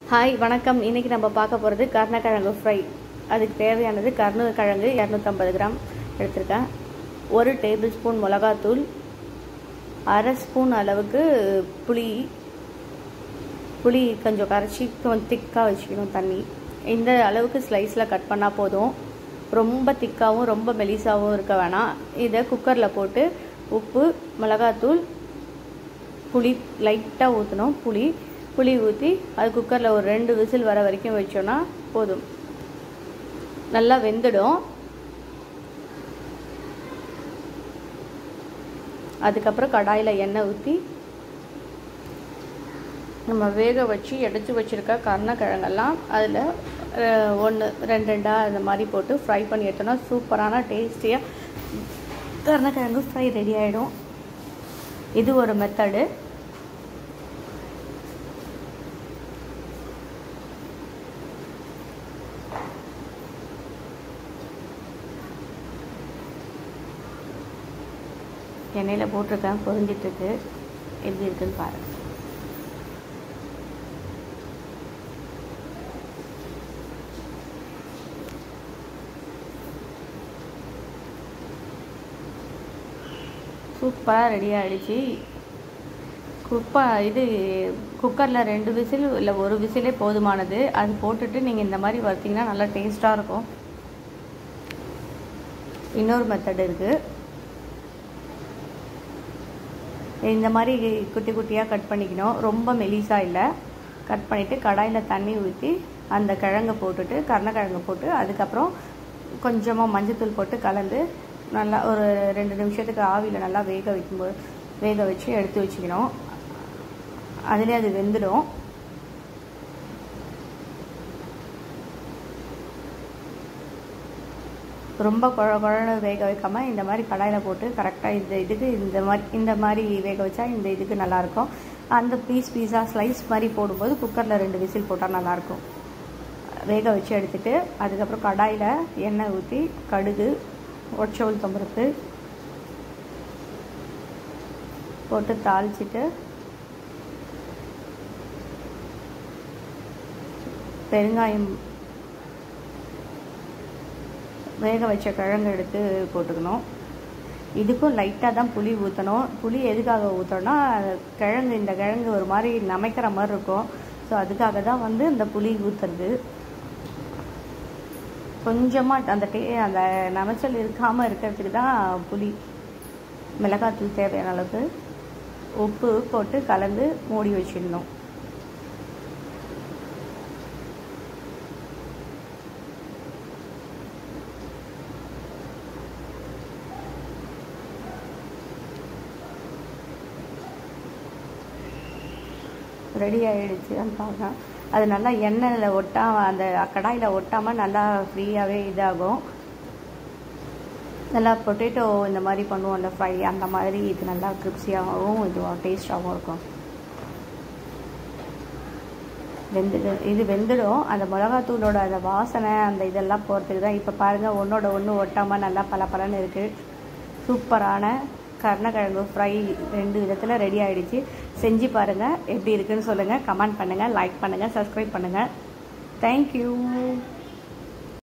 hi வணக்கம் இன்னைக்கு நம்ம பார்க்க போகிறது கருணக்கிழங்கு ஃப்ரை அதுக்கு தேவையானது கருணக்கிழங்கு இரநூத்தம்பது கிராம் எடுத்திருக்கேன் ஒரு டேபிள் ஸ்பூன் மிளகாத்தூள் அரை ஸ்பூன் அளவுக்கு புளி புளி கொஞ்சம் கரைச்சி கொஞ்சம் திக்காக வச்சுக்கணும் தண்ணி இந்த அளவுக்கு ஸ்லைஸில் கட் பண்ணால் போதும் ரொம்ப திக்காகவும் ரொம்ப மெலிசாகவும் இருக்க வேணாம் இதை குக்கரில் போட்டு உப்பு மிளகாத்தூள் புளி லைட்டாக ஊற்றணும் புளி புளி ஊற்றி அது குக்கரில் ஒரு ரெண்டு விசில் வர வரைக்கும் வச்சோன்னா போதும் நல்லா வெந்துடும் அதுக்கப்புறம் கடாயில் எண்ணெய் ஊற்றி நம்ம வேக வச்சு எடுத்து வச்சுருக்க கருணக்கிழங்கெல்லாம் அதில் ஒன்று ரெண்டு ரெண்டாக அந்த மாதிரி போட்டு ஃப்ரை பண்ணி எடுத்தோன்னா சூப்பரான டேஸ்டியாக கருணக்கிழங்கு ஃப்ரை ரெடி ஆகிடும் இது ஒரு மெத்தடு எண்ணெயில் போட்டிருக்கேன் பொரிஞ்சிட்ருக்கு எப்படி இருக்குன்னு பாருங்கள் சூப்பராக ரெடி ஆகிடுச்சு குப்பா இது குக்கரில் ரெண்டு விசில் இல்லை ஒரு விசிலே போதுமானது அது போட்டுட்டு நீங்கள் இந்த மாதிரி வறுத்தீங்கன்னா நல்லா டேஸ்ட்டாக இருக்கும் இன்னொரு மெத்தட் இருக்குது இந்த மாதிரி குட்டி குட்டியாக கட் பண்ணிக்கணும் ரொம்ப மெலிசாக இல்லை கட் பண்ணிவிட்டு கடாயில் தண்ணி ஊற்றி அந்த கிழங்கை போட்டுட்டு கருணக்கிழங்கு போட்டு அதுக்கப்புறம் கொஞ்சமாக மஞ்சத்தூள் போட்டு கலந்து நல்லா ஒரு ரெண்டு நிமிஷத்துக்கு ஆவியில் நல்லா வேக வைக்கும்போது வேக வச்சு எடுத்து வச்சுக்கணும் அதிலே அது வெந்துடும் ரொம்ப குழ குழன்னு வேக வைக்காமல் இந்த மாதிரி கடாயில் போட்டு கரெக்டாக இந்த இதுக்கு இந்த மாதிரி இந்த மாதிரி வேக வச்சா இந்த இதுக்கு நல்லாயிருக்கும் அந்த பீஸ் பீஸாக ஸ்லைஸ் மாதிரி போடும்போது குக்கரில் ரெண்டு விசில் போட்டால் நல்லாயிருக்கும் வேக வச்சு எடுத்துகிட்டு அதுக்கப்புறம் கடாயில் எண்ணெய் ஊற்றி கடுகு ஒச்சோல் தம்பருப்பு போட்டு தாளிச்சிட்டு பெருங்காயம் வேக வச்ச கிழங்கு எடுத்து போட்டுக்கணும் இதுக்கும் லைட்டாக தான் புளி ஊற்றணும் புளி எதுக்காக ஊற்றணும்னா கிழங்கு இந்த கிழங்கு ஒரு மாதிரி நமைக்கிற மாதிரி இருக்கும் ஸோ அதுக்காக தான் வந்து இந்த புளி ஊற்றுறது கொஞ்சமாக அந்த டே அந்த நமைச்சல் இருக்காமல் இருக்கிறதுக்கு தான் புளி மிளகாத்தூள் தேவையான அளவுக்கு உப்பு போட்டு கலந்து மூடி வச்சிடணும் ரெடி ஆகிடுச்சுன்னு பார்க்கலாம் அது நல்லா எண்ணெயில் ஒட்டாம அந்த கடாயில் ஒட்டாமல் நல்லா ஃப்ரீயாகவே இதாகும் நல்லா பொட்டேட்டோ இந்த மாதிரி பண்ணுவோம்ல ஃப்ரை அந்த மாதிரி இது நல்லா கிரிப்ஸியாகவும் இதுவும் டேஸ்டாகவும் இருக்கும் வெந்துடு இது வெந்துடும் அந்த மிளகாத்தூளோட அந்த வாசனை அந்த இதெல்லாம் போகிறதுக்கு தான் இப்போ பாருங்கள் ஒன்றோட ஒன்று ஒட்டாமல் நல்லா பல பலன்னு இருக்குது சூப்பரான கருணக்கிழங்கு ஃப்ரை ரெண்டு விதத்தில் ரெடி ஆகிடுச்சு செஞ்சு பாருங்கள் எப்படி இருக்குன்னு சொல்லுங்கள் கமெண்ட் பண்ணுங்கள் லைக் பண்ணுங்கள் சப்ஸ்கிரைப் பண்ணுங்கள் தேங்க்யூ